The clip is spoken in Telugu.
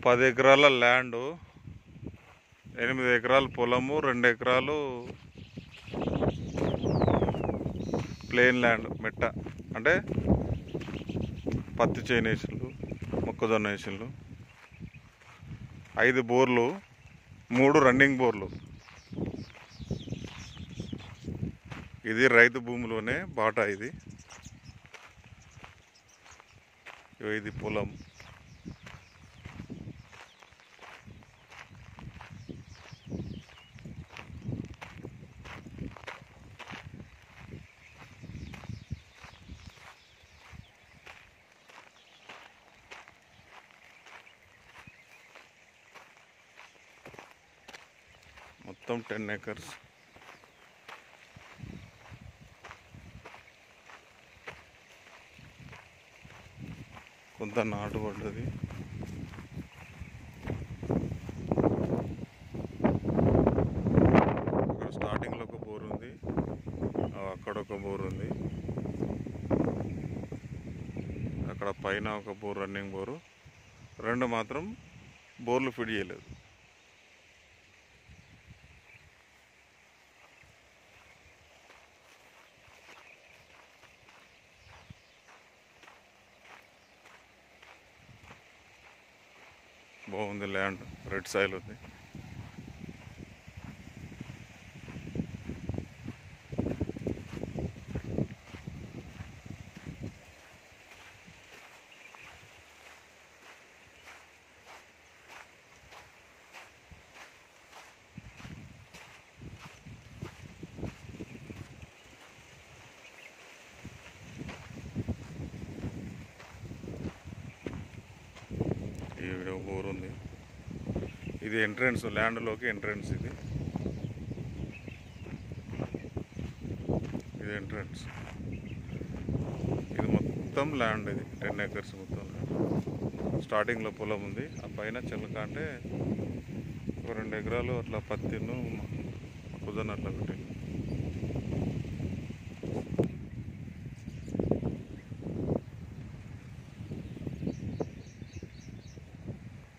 పది ఎకరాల ల్యాండ్ ఎనిమిది ఎకరాల పొలము రెండు ఎకరాలు ప్లెయిన్ ల్యాండ్ మెట్ట అంటే పత్తి చేను వేసిండ్రు మొక్కజొన్న వేసిండ్రు ఐదు బోర్లు మూడు రన్నింగ్ బోర్లు ఇది రైతు భూమిలోనే బాటా ఇది ఇగో ఇది పొలం మొత్తం టెన్ ఏకర్స్ కొంత నాటు పడ్డది అక్కడ స్టార్టింగ్లో ఒక బోర్ ఉంది ఆ, అక్కడ ఒక బోర్ ఉంది అక్కడ పైన ఒక బోర్ రన్నింగ్ బోరు రెండు మాత్రం బోర్లు ఫిట్ చేయలేదు బాగుంది ల్యాండ్ రెడ్ సాయిల్ ఉంది ఈ వీడియో బోర్ ఉంది ఇది ఎంట్రన్స్ ల్యాండ్లోకి ఎంట్రన్స్ ఇది ఇది ఎంట్రన్స్ ఇది మొత్తం ల్యాండ్ ఇది టెన్ ఏకర్స్ మొత్తం ల్యాండ్ స్టార్టింగ్లో పొలం ఉంది ఆ పైన చిలక అంటే ఒక రెండు ఎకరాలు అట్లా పత్తిను మొక్కజొన్న అట్లా పెట్టింది